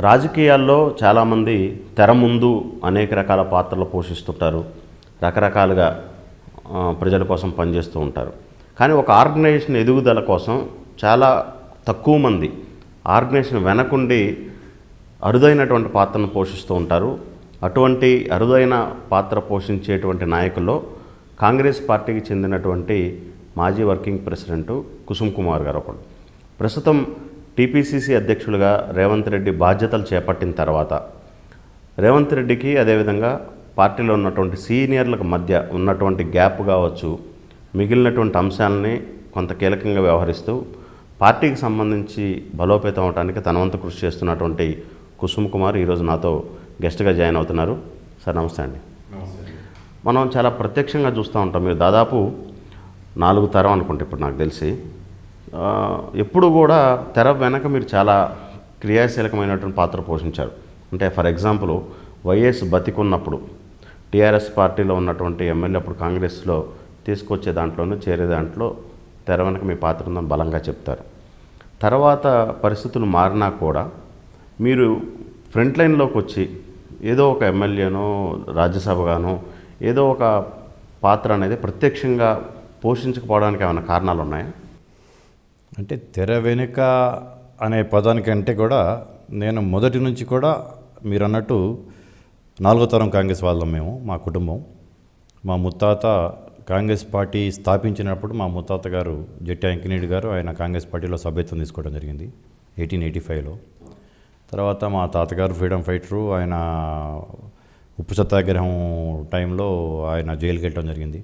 రాజకీయాల్లో చాలామంది తెర ముందు అనేక రకాల పాత్రలు పోషిస్తుంటారు రకరకాలుగా ఆ, ప్రజల కోసం పనిచేస్తూ ఉంటారు కానీ ఒక ఆర్గనైజేషన్ ఎదుగుదల కోసం చాలా తక్కువ మంది ఆర్గనైజేషన్ వెనకుండి అరుదైనటువంటి పాత్రను పోషిస్తూ ఉంటారు అటువంటి అరుదైన పాత్ర పోషించేటువంటి నాయకుల్లో కాంగ్రెస్ పార్టీకి చెందినటువంటి మాజీ వర్కింగ్ ప్రెసిడెంట్ కుసుమ్ కుమార్ గారు ఒకడు ప్రస్తుతం టీపీసీసీ అధ్యక్షులుగా రేవంత్ రెడ్డి బాధ్యతలు చేపట్టిన తర్వాత రేవంత్ రెడ్డికి అదేవిధంగా పార్టీలో ఉన్నటువంటి సీనియర్లకు మధ్య ఉన్నటువంటి గ్యాప్ కావచ్చు మిగిలినటువంటి అంశాలని కొంత కీలకంగా వ్యవహరిస్తూ పార్టీకి సంబంధించి బలోపేతం అవడానికి తన వంతు కృషి చేస్తున్నటువంటి కుసుమ్ కుమార్ ఈరోజు నాతో గెస్ట్గా జాయిన్ అవుతున్నారు సార్ నమస్తే అండి మనం చాలా ప్రత్యక్షంగా చూస్తూ ఉంటాం మీరు దాదాపు నాలుగు తరం అనుకుంటే ఇప్పుడు నాకు తెలిసి ఆ, ఎప్పుడు కూడా తెర వెనక మీరు చాలా క్రియాశీలకమైనటువంటి పాత్ర పోషించారు అంటే ఫర్ ఎగ్జాంపుల్ వైఎస్ బతికున్నప్పుడు టీఆర్ఎస్ పార్టీలో ఉన్నటువంటి ఎమ్మెల్యే అప్పుడు కాంగ్రెస్లో తీసుకొచ్చే దాంట్లోనూ చేరే దాంట్లో తెర వెనక మీ పాత్ర ఉందని బలంగా చెప్తారు తర్వాత పరిస్థితులు మారినా కూడా మీరు ఫ్రంట్ లైన్లోకి వచ్చి ఏదో ఒక ఎమ్మెల్యేనో రాజ్యసభగానో ఏదో ఒక పాత్ర అనేది ప్రత్యక్షంగా పోషించకపోవడానికి ఏమైనా కారణాలు ఉన్నాయా అంటే తెర వెనుక అనే పదానికంటే కూడా నేను మొదటి నుంచి కూడా మీరు అన్నట్టు నాలుగో తరం కాంగ్రెస్ వాళ్ళం మేము మా కుటుంబం మా ముత్తాత కాంగ్రెస్ పార్టీ స్థాపించినప్పుడు మా ముత్తాత గారు జట్టి అంకినేడి గారు ఆయన కాంగ్రెస్ పార్టీలో సభ్యత్వం తీసుకోవడం జరిగింది ఎయిటీన్ ఎయిటీ ఫైవ్లో తర్వాత మా తాతగారు ఫ్రీడమ్ ఫైటరు ఆయన ఉప్పు సత్యాగ్రహం టైంలో ఆయన జైలుకి వెళ్ళడం జరిగింది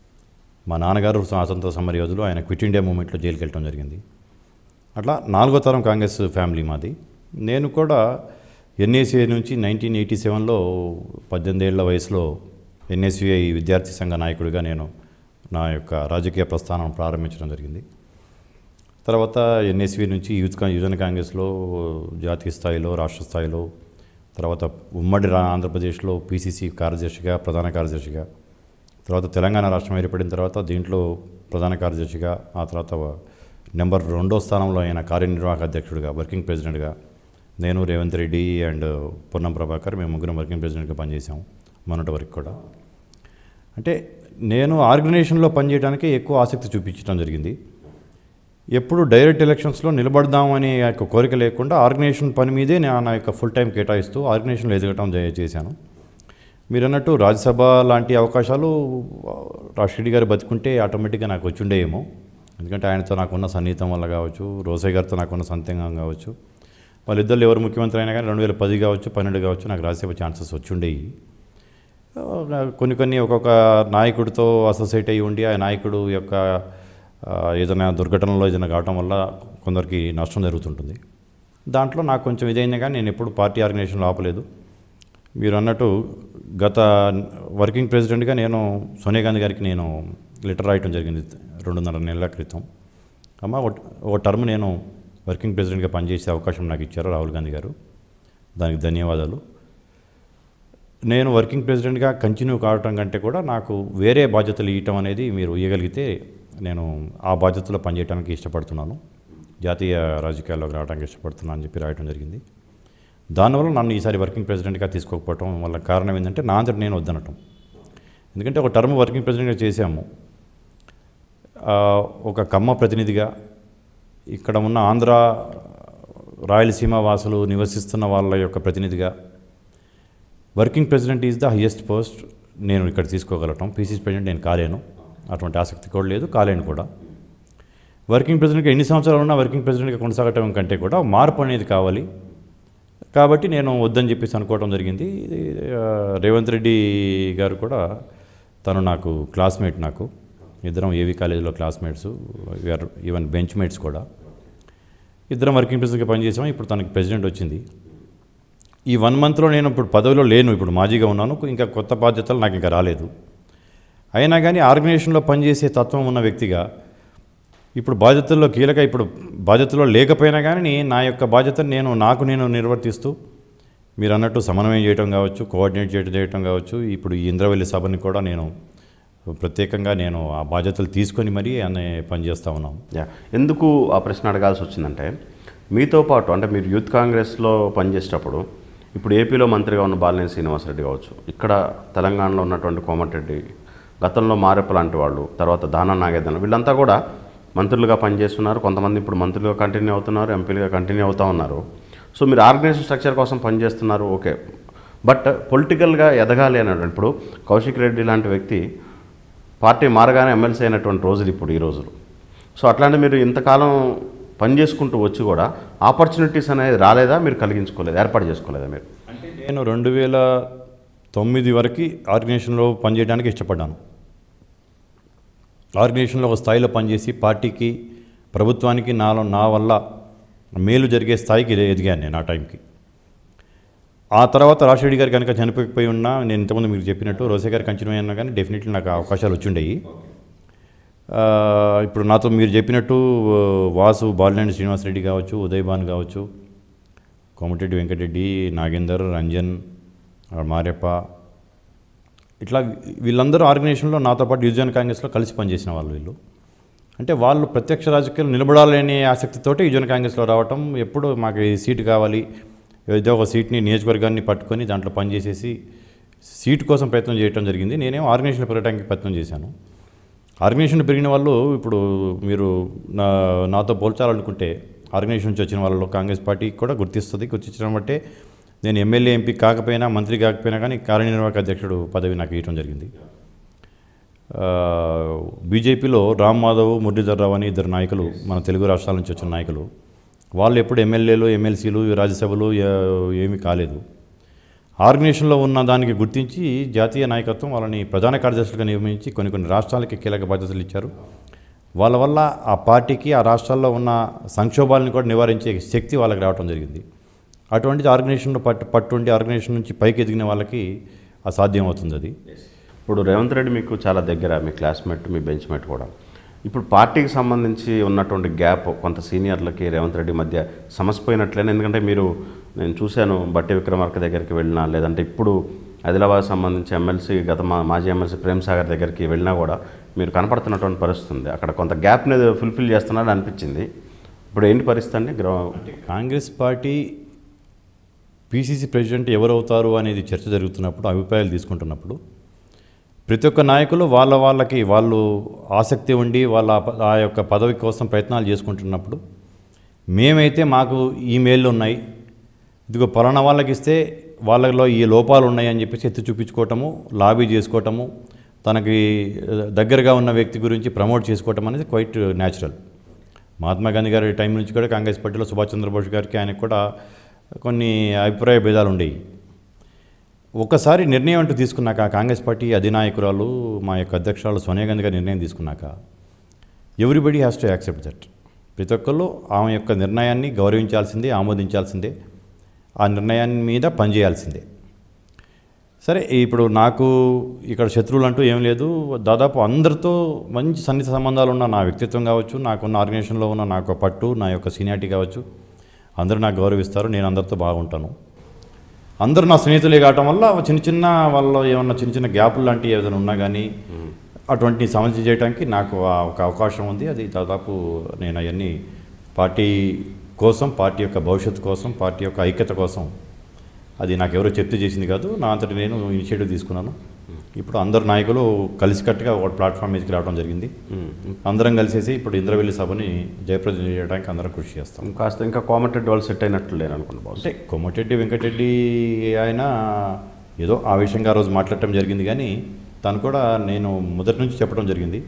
మా నాన్నగారు స్వాతంత్ర సమర యోధులు ఆయన క్విట్ ఇండియా మూమెంట్లో జైలుకి వెళ్ళడం జరిగింది అట్లా నాలుగో తరం కాంగ్రెస్ ఫ్యామిలీ మాది నేను కూడా ఎన్ఏసీఐ నుంచి నైన్టీన్ ఎయిటీ సెవెన్లో పద్దెనిమిది ఏళ్ల వయసులో ఎన్ఎస్యుఐ విద్యార్థి సంఘ నాయకుడిగా నేను నా యొక్క రాజకీయ ప్రస్థానం ప్రారంభించడం జరిగింది తర్వాత ఎన్ఎస్వి నుంచి యూత్ కా- యువజన కాంగ్రెస్లో జాతీయ స్థాయిలో రాష్ట్ర స్థాయిలో తర్వాత ఉమ్మడి రా- ఆంధ్రప్రదేశ్లో పీసీసీ కార్యదర్శిగా ప్రధాన కార్యదర్శిగా తర్వాత తెలంగాణ రాష్ట్రం ఏర్పడిన తర్వాత దీంట్లో ప్రధాన కార్యదర్శిగా ఆ తర్వాత నెంబర్ రెండో స్థానంలో అయిన కార్యనిర్వాహక అధ్యక్షుడిగా వర్కింగ్ ప్రెసిడెంట్గా నేను రేవంత్ రెడ్డి అండ్ పొన్నం ప్రభాకర్ మేము ముగ్గురం వర్కింగ్ ప్రెసిడెంట్గా పనిచేసాం మొన్నటి వరకు కూడా అంటే నేను ఆర్గనైజేషన్లో పనిచేయడానికి ఎక్కువ ఆసక్తి చూపించడం జరిగింది ఎప్పుడు డైరెక్ట్ ఎలక్షన్స్లో నిలబడదాం అనే యొక్క కోరిక లేకుండా ఆర్గనైజేషన్ పని మీదే నేను నా యొక్క ఫుల్ టైం కేటాయిస్తూ ఆర్గనైజేషన్లో ఎదగటం జే- చేశాను మీరు అన్నట్టు రాజ్యసభ లాంటి అవకాశాలు రాష్ట్రెడ్డి గారు బతుకుంటే ఆటోమేటిక్గా నాకు వచ్చి ఉండేయేమో ఎందుకంటే ఆయనతో నాకున్న సన్నిహితం వల్ల కావచ్చు రోసయ్య గారితో నాకున్న సంతంగం కావచ్చు వాళ్ళిద్దరు ఎవరు ముఖ్యమంత్రి అయినా కానీ రెండు వేల పది కావచ్చు పన్నెండు కావచ్చు నాకు రాజ్యసభ ఛాన్సెస్ వచ్చి ఉండేవి ఆ, కొన్ని కొన్ని ఒక్కొక్క నాయకుడితో అసోసియేట్ అయ్యి ఉండి ఆ నాయకుడు యొక్క ఆ, ఏదైనా దుర్ఘటనలో ఏదైనా కావటం వల్ల కొందరికి నష్టం జరుగుతుంటుంది దాంట్లో నాకు కొంచెం ఇదైంది కానీ నేను ఎప్పుడు పార్టీ ఆర్గనైజేషన్లో ఆపలేదు మీరు అన్నట్టు గత వర్కింగ్ ప్రెసిడెంట్గా నేను సోనియా గాంధీ గారికి నేను లెటర్ రాయటం జరిగింది రెండున్నర నెలల క్రితం అమ్మ ఒక- ఒక టర్మ్ నేను వర్కింగ్ ప్రెసిడెంట్గా పనిచేసే అవకాశం నాకు ఇచ్చారు రాహుల్ గాంధీ గారు దానికి ధన్యవాదాలు నేను వర్కింగ్ ప్రెసిడెంట్గా కంటిన్యూ కావటం కంటే కూడా నాకు వేరే బాధ్యతలు ఇవ్వటం అనేది మీరు ఇవ్వగలిగితే నేను ఆ బాధ్యతలో పనిచేయడానికి ఇష్టపడుతున్నాను జాతీయ రాజకీయాల్లోకి రావడానికి ఇష్టపడుతున్నాను అని చెప్పి రాయటం జరిగింది దానివల్ల నన్ను ఈసారి వర్కింగ్ ప్రెసిడెంట్గా తీసుకోకపోవటం వల్ల కారణం ఏంటంటే నా అంతటి నేను వద్దనటం ఎందుకంటే ఒక టర్మ్ వర్కింగ్ ప్రెసిడెంట్గా చేశాము ఆ, ఒక కమ్మ ప్రతినిధిగా ఇక్కడ ఉన్న ఆంధ్ర రాయలసీమ వాసులు నివసిస్తున్న వాళ్ళ యొక్క ప్రతినిధిగా working president is the highest post నేను ఇక్కడ తీసుకోగలటం పీసీసీ ప్రెసిడెంట్ నేను కాలేను అటువంటి ఆసక్తి కూడా లేదు కాలేను కూడా వర్కింగ్ ప్రెసిడెంట్గా ఎన్ని సంవత్సరాలు ఉన్నా వర్కింగ్ ప్రెసిడెంట్గా కొనసాగటం కంటే కూడా మార్పు అనేది కావాలి కాబట్టి నేను వద్దని చెప్పేసి అనుకోవడం జరిగింది ఇది, ఆ, రేవంత్ రెడ్డి గారు కూడా తను నాకు క్లాస్మేట్ నాకు ఇద్దరం ఏవి కాలేజీలో క్లాస్మేట్స్ ఈవెన్ బెంచ్ మేట్స్ కూడా ఇద్దరం వర్కింగ్ ప్రెసిడెంట్గా పనిచేసాం ఇప్పుడు తనకి ప్రెసిడెంట్ వచ్చింది ఈ వన్ మంత్లో నేను ఇప్పుడు పదవిలో లేను ఇప్పుడు మాజీగా ఉన్నాను ఇంకా కొత్త బాధ్యతలు నాకు ఇంకా రాలేదు అయినా కానీ ఆర్గనైజేషన్లో పనిచేసే తత్వం ఉన్న వ్యక్తిగా ఇప్పుడు బాధ్యతల్లో కీలక ఇప్పుడు బాధ్యతలో లేకపోయినా కానీ నా యొక్క బాధ్యతను నేను నాకు నేను నిర్వర్తిస్తూ మీరు అన్నట్టు సమన్వయం చేయడం కావచ్చు కోఆర్డినేట్ చేయడం చేయటం కావచ్చు ఇప్పుడు ఈ ఇంద్రవెల్లి సభని కూడా నేను ప్రత్యేకంగా నేను ఆ బాధ్యతలు తీసుకొని మరీ అనే పనిచేస్తూ ఉన్నాం యా ఎందుకు ఆ ప్రశ్న అడగాల్సి వచ్చిందంటే మీతో పాటు అంటే మీరు యూత్ కాంగ్రెస్లో పనిచేసేటప్పుడు ఇప్పుడు ఏపీలో మంత్రిగా ఉన్న బాలినేని శ్రీనివాసరెడ్డి కావచ్చు ఇక్కడ తెలంగాణలో ఉన్నటువంటి కోమటిరెడ్డి గతంలో మారెప్ప లాంటి వాళ్ళు తర్వాత దానా నాగేంద్ర వీళ్ళంతా కూడా మంత్రులుగా పనిచేస్తున్నారు కొంతమంది ఇప్పుడు మంత్రులుగా కంటిన్యూ అవుతున్నారు ఎంపీలుగా కంటిన్యూ అవుతూ ఉన్నారు సో మీరు ఆర్గనైజేషన్ స్ట్రక్చర్ కోసం పనిచేస్తున్నారు ఓకే బట్ పొలిటికల్గా ఎదగాలి అన్నట్టు ఇప్పుడు కౌశిక్ రెడ్డి లాంటి వ్యక్తి పార్టీ మారగానే ఎమ్మెల్సీ అయినటువంటి రోజులు ఇప్పుడు ఈ రోజులు సో అట్లాంటి మీరు ఇంతకాలం పని చేసుకుంటూ వచ్చి కూడా ఆపర్చునిటీస్ అనేది రాలేదా మీరు కలిగించుకోలేదు ఏర్పాటు చేసుకోలేదా మీరు అంటే నేను రెండు వేల తొమ్మిది వరకు ఆర్గనైజేషన్లో పనిచేయడానికి ఇష్టపడ్డాను ఆర్గనైజేషన్లో ఒక స్థాయిలో పనిచేసి పార్టీకి ప్రభుత్వానికి నాలో నా వల్ల మేలు జరిగే స్థాయికి ఎది- ఎదిగాను నేను ఆ టైంకి ఆ తర్వాత రాజశేఖర్ గారు కనుక చనిపోయిపోయి ఉన్నా నేను ఇంతకుముందు మీకు చెప్పినట్టు రోసే గారు కంటిన్యూ అయినా కానీ డెఫినెట్లీ నాకు ఆ అవకాశాలు వచ్చిండేవి ఆ, ఇప్పుడు నాతో మీరు చెప్పినట్టు ఆ, వాసు బాలినేని శ్రీనివాసరెడ్డి కావచ్చు ఉదయ్ భాన్ కావచ్చు కోమటిరెడ్డి వెంకటరెడ్డి నాగేందర్ రంజన్ ఆ, మారెప్ప ఇట్లా వీళ్ళందరూ ఆర్గనైజేషన్లో నాతో పాటు యూజన్ కాంగ్రెస్లో కలిసి పనిచేసిన వాళ్ళు వీళ్ళు అంటే వాళ్ళు ప్రత్యక్ష రాజకీయాలు నిలబడాలనే ఆసక్తితోటి యూజన్ కాంగ్రెస్లో రావటం ఎప్పుడు మాకు ఈ సీటు కావాలి ఏదో ఒక సీట్ని నియోజకవర్గాన్ని పట్టుకొని దాంట్లో పనిచేసేసి సీటు కోసం ప్రయత్నం చేయడం జరిగింది నేనేమో ఆర్గనైజేషన్ పెరగడానికి ప్రయత్నం చేశాను ఆర్గనైజేషన్ పెరిగిన వాళ్ళు ఇప్పుడు మీరు నా నాతో పోల్చాలనుకుంటే ఆర్గనైజేషన్ నుంచి వచ్చిన వాళ్ళలో కాంగ్రెస్ పార్టీ కూడా గుర్తిస్తుంది గుర్తించడం బట్టే నేను ఎమ్మెల్యే ఎంపీ కాకపోయినా మంత్రి కాకపోయినా కానీ కార్యనిర్వాహక అధ్యక్షుడు పదవి నాకు ఇవ్వడం జరిగింది ఆ, బీజేపీలో రామ్ మాధవ్ మురళీధర్ రావు అని ఇద్దరు నాయకులు మన తెలుగు రాష్ట్రాల నుంచి వచ్చిన నాయకులు వాళ్ళు ఎప్పుడు ఎమ్మెల్యేలు ఎమ్మెల్సీలు రాజ్యసభలు ఏ- ఏమీ కాలేదు ఆర్గనైజేషన్లో ఉన్న దానికి గుర్తించి జాతీయ నాయకత్వం వాళ్ళని ప్రధాన కార్యదర్శులుగా నియమించి కొన్ని కొన్ని రాష్ట్రాలకి కీలక బాధ్యతలు ఇచ్చారు వాళ్ళ వల్ల ఆ పార్టీకి ఆ రాష్ట్రాల్లో ఉన్న సంక్షోభాలను కూడా నివారించే శక్తి వాళ్ళకి రావడం జరిగింది అటువంటి ఆర్గనైజేషన్లో పట్టు పట్టుండి ఆర్గనైజేషన్ నుంచి పైకి ఎదిగిన వాళ్ళకి అసాధ్యం అవుతుంది అది ఇప్పుడు రేవంత్ రెడ్డి మీకు చాలా దగ్గర మీ క్లాస్మేట్ మీ బెంచ్ మేట్ కూడా ఇప్పుడు పార్టీకి సంబంధించి ఉన్నటువంటి గ్యాప్ కొంత సీనియర్లకి రేవంత్ రెడ్డి మధ్య సమసిపోయినట్లేనే ఎందుకంటే మీరు నేను చూశాను బట్టి విక్రమార్క దగ్గరికి వెళ్ళినా లేదంటే ఇప్పుడు ఆదిలాబాద్ సంబంధించి ఎమ్మెల్సీ గత మా మాజీ ఎమ్మెల్సీ ప్రేమ్ సాగర్ దగ్గరికి వెళ్ళినా కూడా మీరు కనపడుతున్నటువంటి పరిస్థితి ఉంది అక్కడ కొంత గ్యాప్ని ఫుల్ఫిల్ చేస్తున్నారని అనిపించింది ఇప్పుడు ఏంటి పరిస్థితి అండి గ్రౌ కాంగ్రెస్ పార్టీ పీసీసీ ప్రెసిడెంట్ ఎవరు అవుతారు అనేది చర్చ జరుగుతున్నప్పుడు అభిప్రాయాలు తీసుకుంటున్నప్పుడు ప్రతి ఒక్క నాయకులు వాళ్ళ వాళ్ళకి వాళ్ళు ఆసక్తి ఉండి వాళ్ళ ఆ ప- ఆ యొక్క పదవి కోసం ప్రయత్నాలు చేసుకుంటున్నప్పుడు మేమైతే మాకు ఈ మేళ్ళు ఉన్నాయి ఇదిగో పలానా వాళ్ళకి ఇస్తే వాళ్ళలో ఈ లోపాలు ఉన్నాయి అని చెప్పేసి ఎత్తి చూపించుకోవటము లాబీ చేసుకోవటము తనకి ఆ, దగ్గరగా ఉన్న వ్యక్తి గురించి ప్రమోట్ చేసుకోవటం అనేది క్వైట్ న్యాచురల్ మహాత్మా గాంధీ గారి టైం నుంచి కూడా కాంగ్రెస్ పార్టీలో సుభాష్ చంద్రబోస్ గారికి ఆయనకు కూడా కొన్ని అభిప్రాయ భేదాలు ఉండేవి ఒకసారి నిర్ణయం అంటూ తీసుకున్నాక కాంగ్రెస్ పార్టీ అధినాయకురాలు మా యొక్క అధ్యక్షురాలు సోనియా గాంధీ గారి నిర్ణయం తీసుకున్నాక everybody has to accept that ప్రతి ఒక్కళ్ళు ఆమె యొక్క నిర్ణయాన్ని గౌరవించాల్సిందే ఆమోదించాల్సిందే ఆ నిర్ణయాన్ని మీద పనిచేయాల్సిందే సరే ఇప్పుడు నాకు ఇక్కడ శత్రువులు అంటూ ఏం లేదు దాదాపు అందరితో మంచి సన్నిహిత సంబంధాలు ఉన్న నా వ్యక్తిత్వం కావచ్చు నాకున్న ఆర్గనైజేషన్లో ఉన్న నా యొక్క పట్టు నా యొక్క సీనియారిటీ కావచ్చు అందరూ నాకు గౌరవిస్తారు నేను అందరితో బాగుంటాను అందరూ నా స్నేహితులే కావటం వల్ల చిన్న చిన్న వాళ్ళలో ఏమన్నా చిన్న చిన్న గ్యాపులు లాంటివి ఏదైనా ఉన్నా కానీ అటువంటి సమస్య చేయడానికి నాకు ఆ ఒక అవకాశం ఉంది అది దాదాపు నేను అవన్నీ పార్టీ కోసం పార్టీ యొక్క భవిష్యత్తు కోసం పార్టీ యొక్క ఐక్యత కోసం అది నాకు ఎవరో చెప్తే చేసింది కాదు నా అంతటి నేను ఇనిషియేటివ్ తీసుకున్నాను ఇప్పుడు అందరు నాయకులు కలిసికట్టుగా ఒక ప్లాట్ఫామ్ మీదకి రావడం జరిగింది అందరం కలిసేసి ఇప్పుడు ఇంద్రవెల్లి సభని జయప్రదం చేయడానికి అందరం కృషి చేస్తాం కాస్త ఇంకా కోమటెడ్ వాళ్ళు సెట్ అయినట్లు లేరు అనుకోండి బాస్ అంటే కొమ్మటిరెడ్డి వెంకటరెడ్డి ఆయన ఏదో ఆవేశంగా ఆ రోజు మాట్లాడటం జరిగింది కానీ తను కూడా నేను మొదటి నుంచి చెప్పడం జరిగింది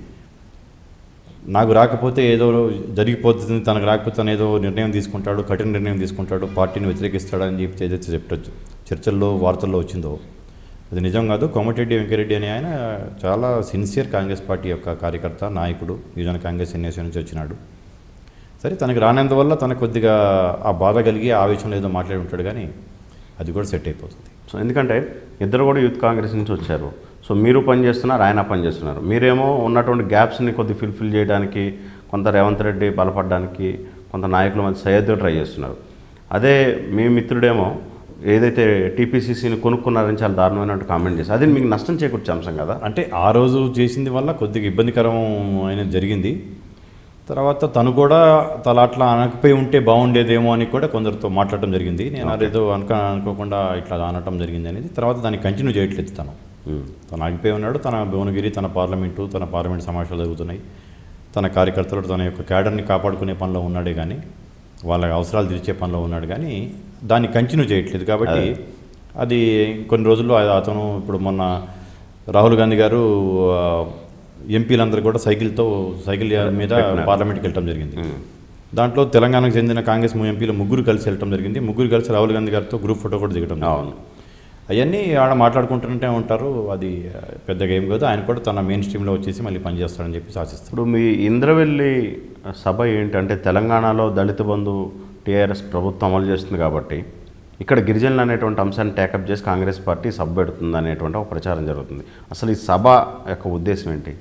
నాకు రాకపోతే ఏదో జరిగిపోతుంది తనకు రాకపోతే తను ఏదో నిర్ణయం తీసుకుంటాడు కఠిన నిర్ణయం తీసుకుంటాడు పార్టీని వ్యతిరేకిస్తాడని చెప్పి ఏదైతే చెప్పచ్చు చర్చల్లో వార్తల్లో వచ్చిందో అది నిజం కాదు కోమటిరెడ్డి వెంకరెడ్డి అనే ఆయన చాలా సిన్సియర్ కాంగ్రెస్ పార్టీ యొక్క కార్యకర్త నాయకుడు యువజన కాంగ్రెస్ ఎన్ఎస్ఏ నుంచి వచ్చినాడు సరే తనకి రానందువల్ల తనకు కొద్దిగా ఆ బాధ కలిగి ఆవేశం ఏదో మాట్లాడి ఉంటాడు కానీ అది కూడా సెట్ అయిపోతుంది సో ఎందుకంటే ఇద్దరు కూడా యూత్ కాంగ్రెస్ నుంచి వచ్చారు సో మీరు పని చేస్తున్నారు ఆయన పని చేస్తున్నారు మీరేమో ఉన్నటువంటి గ్యాప్స్ని కొద్ది ఫిల్ఫిల్ చేయడానికి కొంత రేవంత్ రెడ్డి బలపడడానికి కొంత నాయకుల మధ్య సయ్యద్దు ట్రై చేస్తున్నారు అదే మీ మిత్రుడేమో ఏదైతే టీపీసీసీని కొనుక్కున్నారని చాలా దారుణమైనట్టు కామెంట్ చేశారు అది మీకు నష్టం చేకూర్చే అంశం కదా అంటే ఆ రోజు చేసింది వల్ల కొద్దిగా ఇబ్బందికరం అయినది జరిగింది తర్వాత తను కూడా తల అట్లా అనకపోయి ఉంటే బాగుండేదేమో అని కూడా కొందరితో మాట్లాడటం జరిగింది నేను అదేదో అనుక అనుకోకుండా ఇట్లా అనటం జరిగింది అనేది తర్వాత దాన్ని కంటిన్యూ చేయట్లేదు తను ఉమ్. తను ఆగిపోయి ఉన్నాడు తన భువనగిరి తన పార్లమెంటు తన పార్లమెంట్ సమావేశాలు జరుగుతున్నాయి తన కార్యకర్తలు తన యొక్క క్యాడర్ని కాపాడుకునే పనిలో ఉన్నాడే కానీ వాళ్ళ అవసరాలు తీర్చే పనిలో ఉన్నాడు కానీ దాన్ని కంటిన్యూ చేయట్లేదు కాబట్టి అది కొన్ని రోజుల్లో ఆ- అతను ఇప్పుడు మొన్న రాహుల్ గాంధీ గారు ఆ, ఎంపీలందరూ కూడా సైకిల్తో సైకిల్ మీద పార్లమెంట్కి వెళ్ళటం జరిగింది దాంట్లో తెలంగాణకు చెందిన కాంగ్రెస్ ఎంపీలు ముగ్గురు కలిసి వెళ్ళటం జరిగింది ముగ్గురు కలిసి రాహుల్ గాంధీ గారితో గ్రూప్ ఫోటో కూడా దిగటం జరిగింది. అవును అవన్నీ ఆడ మాట్లాడుకుంటుంటే ఉంటారు అది ఆ, పెద్దగా ఏం కాదు ఆయన కూడా తన మెయిన్ స్ట్రీమ్లో వచ్చేసి మళ్ళీ పనిచేస్తాడని చెప్పి ఆశిస్తాడు ఇప్పుడు మీ ఇంద్రవెల్లి సభ ఏంటంటే తెలంగాణలో దళిత బంధు టీఆర్ఎస్ ప్రభుత్వం అమలు చేస్తుంది కాబట్టి ఇక్కడ గిరిజనులు అనేటువంటి అంశాన్ని టేకప్ చేసి కాంగ్రెస్ పార్టీ సభ పెడుతుంది అనేటువంటి ఒక ప్రచారం జరుగుతుంది అసలు ఈ సభ యొక్క ఉద్దేశం ఏంటి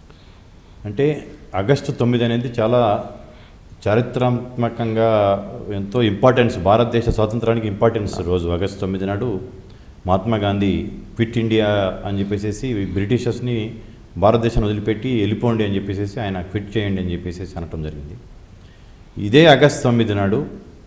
అంటే ఆగస్టు తొమ్మిది అనేది చాలా చారిత్రాత్మకంగా ఎంతో ఇంపార్టెన్స్ భారతదేశ స్వాతంత్రానికి ఇంపార్టెన్స్ రోజు ఆగస్టు తొమ్మిది నాడు మహాత్మా గాంధీ క్విట్ ఇండియా అని చెప్పేసి బ్రిటిషర్స్ని భారతదేశం వదిలిపెట్టి వెళ్ళిపోండి అని చెప్పేసి ఆయన క్విట్ చేయండి అని చెప్పేసి అనటం జరిగింది ఇదే ఆగస్టు తొమ్మిది నాడు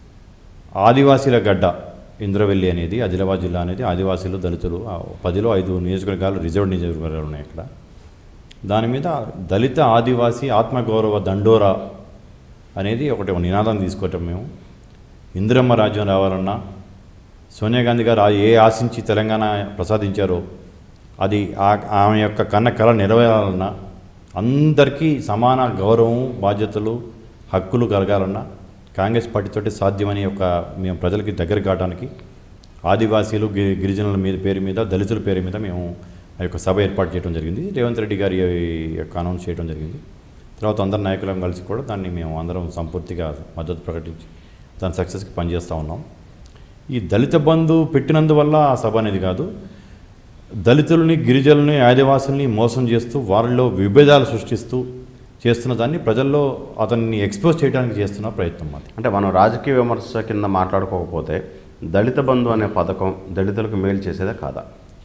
ఆదివాసీల గడ్డ ఇంద్రవెల్లి అనేది ఆదిలాబాద్ జిల్లా అనేది ఆదివాసీలు దళితులు ఆ పదిలో ఐదు నియోజకవర్గాలు రిజర్వ్ నియోజకవర్గాలు ఉన్నాయి ఇక్కడ దాని మీద దళిత ఆదివాసీ ఆత్మగౌరవ దండోరా అనేది ఒకటి నినాదం తీసుకోవటం మేము ఇందిరమ్మ రాజ్యం రావాలన్నా సోనియా గాంధీ గారు ఆ- ఏ ఆశించి తెలంగాణ ప్రసాదించారో అది ఆ- ఆమె యొక్క కన్న కళ నెరవేరాలన్నా అందరికీ సమాన గౌరవం బాధ్యతలు హక్కులు కలగాలన్నా కాంగ్రెస్ పార్టీతోటి సాధ్యమని ఒక మేము ప్రజలకి దగ్గర కావడానికి ఆదివాసీలు గి- గిరిజనుల మీద పేరు మీద దళితుల పేరు మీద మేము ఆ యొక్క సభ ఏర్పాటు చేయడం జరిగింది రేవంత్ రెడ్డి గారి యొక్క అనౌన్స్ చేయడం జరిగింది తర్వాత అందరు నాయకులం కలిసి కూడా దాన్ని మేము అందరం సంపూర్తిగా మద్దతు ప్రకటించి దాని సక్సెస్కి పనిచేస్తూ ఉన్నాం ఈ దళిత బంధు పెట్టినందువల్ల ఆ సభ అనేది కాదు దళితుల్ని గిరిజనుల్ని ఆదివాసుల్ని మోసం చేస్తూ వారిలో విభేదాలు సృష్టిస్తూ చేస్తున్న దాన్ని ప్రజల్లో అతన్ని ఎక్స్పోజ్ చేయడానికి చేస్తున్న ప్రయత్నం మాది అంటే మనం రాజకీయ విమర్శ కింద మాట్లాడుకోకపోతే దళిత బంధు అనే పథకం దళితులకు మేలు చేసేదే కాదా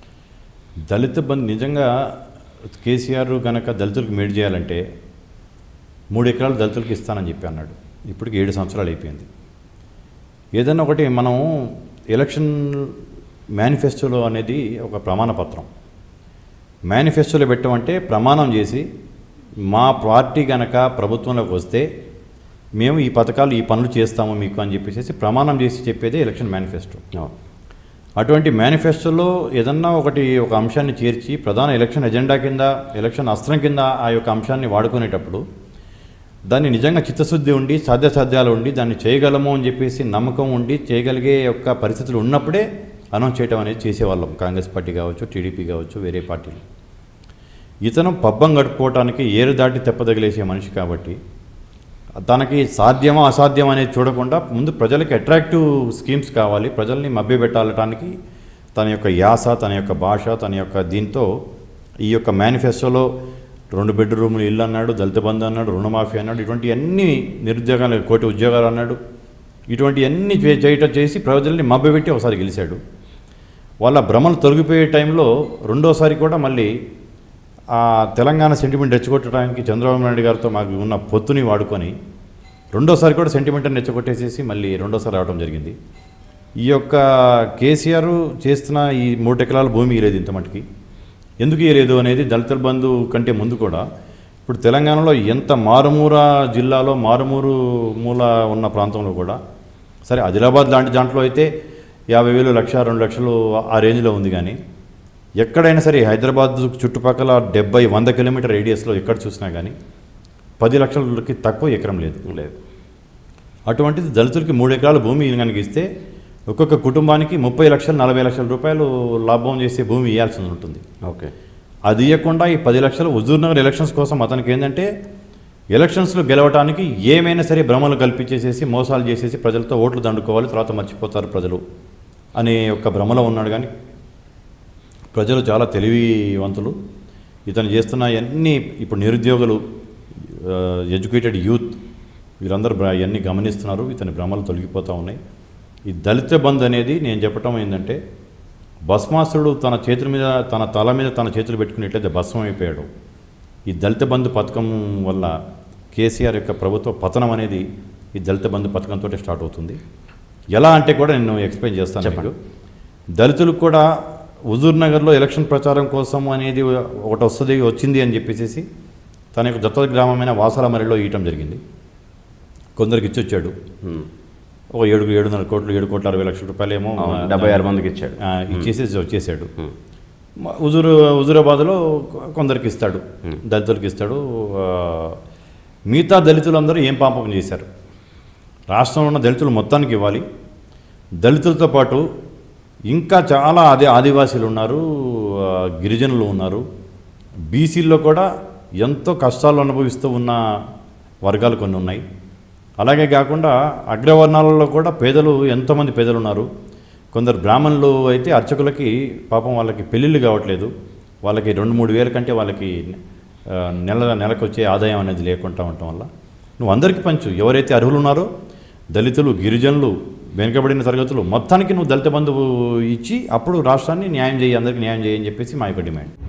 దళిత బంధు నిజంగా కేసీఆర్ గనక దళితులకు మేడు చేయాలంటే మూడు ఎకరాలు దళితులకు ఇస్తానని చెప్పి అన్నాడు ఇప్పటికి ఏడు సంవత్సరాలు అయిపోయింది ఏదన్నా ఒకటి మనం ఎలక్షన్ మేనిఫెస్టోలో అనేది ఒక ప్రమాణ పత్రం మేనిఫెస్టోలో పెట్టమంటే ప్రమాణం చేసి మా పార్టీ గనక ప్రభుత్వంలోకి వస్తే మేము ఈ పథకాలు ఈ పనులు చేస్తాము మీకు అని చెప్పేసి ప్రమాణం చేసి చెప్పేదే ఎలక్షన్ మేనిఫెస్టో అవును. అటువంటి మేనిఫెస్టోలో ఏదన్నా ఒకటి ఒక అంశాన్ని చేర్చి ప్రధాన ఎలక్షన్ ఎజెండా కింద ఎలక్షన్ అస్త్రం కింద ఆ యొక్క అంశాన్ని వాడుకునేటప్పుడు దాన్ని నిజంగా చిత్తశుద్ధి ఉండి సాధ్యాసాధ్యాలు ఉండి దాన్ని చేయగలము అని చెప్పేసి నమ్మకం ఉండి చేయగలిగే యొక్క పరిస్థితులు ఉన్నప్పుడే అనౌన్స్ చేయడం అనేది చేసేవాళ్ళం కాంగ్రెస్ పార్టీ కావచ్చు టీడీపీ కావచ్చు వేరే పార్టీలు ఇతను పబ్బం గడుపుకోవటానికి ఏరు దాటి తెప్పదగిలేసే మనిషి కాబట్టి తనకి సాధ్యమా అసాధ్యం అనేది చూడకుండా ముందు ప్రజలకి అట్రాక్టివ్ స్కీమ్స్ కావాలి ప్రజల్ని మభ్యపెట్టాలటానికి తన యొక్క యాస తన యొక్క భాష తన యొక్క దీంతో ఈ యొక్క మేనిఫెస్టోలో రెండు బెడ్రూములు ఇల్లు అన్నాడు దళిత బంధు అన్నాడు రుణమాఫీ అన్నాడు ఇటువంటి అన్ని నిరుద్యోగాలు కోటి ఉద్యోగాలు అన్నాడు ఇటువంటి అన్ని చే- చేయటం చేసి ప్రజల్ని మభ్యపెట్టి ఒకసారి గెలిచాడు వాళ్ళ భ్రమలు తొలగిపోయే టైంలో రెండోసారి కూడా మళ్ళీ ఆ తెలంగాణ సెంటిమెంట్ రెచ్చగొట్టడానికి చంద్రబాబు నాయుడు గారితో మాకు ఉన్న పొత్తుని వాడుకొని రెండోసారి కూడా సెంటిమెంట్ని రెచ్చగొట్టేసేసి మళ్ళీ రెండోసారి రావడం జరిగింది ఈ యొక్క కేసీఆర్ చేస్తున్న ఈ మూడు ఎకరాల భూమి ఇలేదు ఇంత మటుకి ఎందుకు ఇవ్వలేదు అనేది దళితుల బంధు కంటే ముందు కూడా ఇప్పుడు తెలంగాణలో ఎంత మారుమూర జిల్లాలో మారుమూరు మూల ఉన్న ప్రాంతంలో కూడా సరే ఆదిలాబాద్ లాంటి దాంట్లో అయితే యాభై వేలు లక్ష రెండు లక్షలు ఆ రేంజ్లో ఉంది కానీ ఎక్కడైనా సరే హైదరాబాద్ చుట్టుపక్కల డెబ్బై వంద కిలోమీటర్ రేడియస్లో ఎక్కడ చూసినా కానీ పది లక్షలకి తక్కువ ఎకరం లేదు లేదు అటువంటిది దళితులకి మూడు ఎకరాల భూమి కనుక ఇస్తే ఒక్కొక్క కుటుంబానికి ముప్పై లక్షలు నలభై లక్షల రూపాయలు లాభం చేసే భూమి ఇవ్వాల్సి ఉంటుంది ఓకే అది ఇవ్వకుండా ఈ పది లక్షలు హుజూర్నగర్ ఎలక్షన్స్ కోసం అతనికి ఏంటంటే ఎలక్షన్స్లో గెలవడానికి ఏమైనా సరే భ్రమలు కల్పించేసేసి మోసాలు చేసేసి ప్రజలతో ఓట్లు దండుకోవాలి తర్వాత మర్చిపోతారు ప్రజలు అనే ఒక భ్రమలో ఉన్నాడు కానీ ప్రజలు చాలా తెలివివంతులు ఇతను చేస్తున్న అన్ని ఇప్పుడు నిరుద్యోగులు ఎడ్యుకేటెడ్ యూత్ వీళ్ళందరూ బ్ర- ఇవన్నీ గమనిస్తున్నారు ఇతని భ్రమలు తొలగిపోతూ ఉన్నాయి ఈ దళిత బంద్ అనేది నేను చెప్పటం ఏంటంటే భస్మాసురుడు తన చేతుల మీద తన తల మీద తన చేతులు పెట్టుకున్నట్లయితే భస్మం అయిపోయాడు ఈ దళిత బంధు పథకం వల్ల కేసీఆర్ యొక్క ప్రభుత్వ పతనం అనేది ఈ దళిత బంధు పథకంతో స్టార్ట్ అవుతుంది ఎలా అంటే కూడా నేను ఎక్స్ప్లెయిన్ చేస్తాను చెప్పండి. మీకు దళితులకు కూడా హుజూర్ నగర్లో ఎలక్షన్ ప్రచారం కోసం అనేది ఒకటి వస్తుంది వచ్చింది అని చెప్పేసి తన యొక్క దత్తత గ్రామమైన వాసాల మరిలో ఇవ్వటం జరిగింది కొందరికి ఇచ్చి వచ్చాడు ఉమ్. ఒక ఏడు ఏడున్నర కోట్లు ఏడు కోట్ల అరవై లక్షల రూపాయలు ఏమో అవును, డెబ్బై ఆరు మందికి ఇచ్చాడు ఆ, ఇచ్చేసి వచ్చేసాడు ఉమ్. మ- హుజూరు హుజూరాబాద్లో కొ- కొందరికి ఇస్తాడు దళితులకి ఇస్తాడు ఆ, మిగతా దళితులందరూ ఏం పాపం చేశారు రాష్ట్రంలో ఉన్న దళితులు మొత్తానికి ఇవ్వాలి దళితులతో పాటు ఇంకా చాలా ఆది ఆదివాసీలు ఉన్నారు ఆ, గిరిజనులు ఉన్నారు బీసీల్లో కూడా ఎంతో కష్టాలు అనుభవిస్తూ ఉన్న వర్గాలు కొన్ని ఉన్నాయి అలాగే కాకుండా అగ్రవర్ణాలలో కూడా పేదలు ఎంతోమంది పేదలు ఉన్నారు కొందరు బ్రాహ్మణులు అయితే అర్చకులకి పాపం వాళ్ళకి పెళ్ళిళ్ళు కావట్లేదు వాళ్ళకి రెండు మూడు వేల కంటే వాళ్ళకి ఆ, నెల నెలకు వచ్చే ఆదాయం అనేది లేకుండా ఉండటం వల్ల నువ్వు అందరికీ పంచు ఎవరైతే అర్హులు ఉన్నారో దళితులు గిరిజనులు వెనుకబడిన తరగతులు మొత్తానికి నువ్వు దళిత బంధువు ఇచ్చి అప్పుడు రాష్ట్రాన్ని న్యాయం చేయి అందరికీ న్యాయం చేయి అని చెప్పేసి మా యొక్క డిమాండ్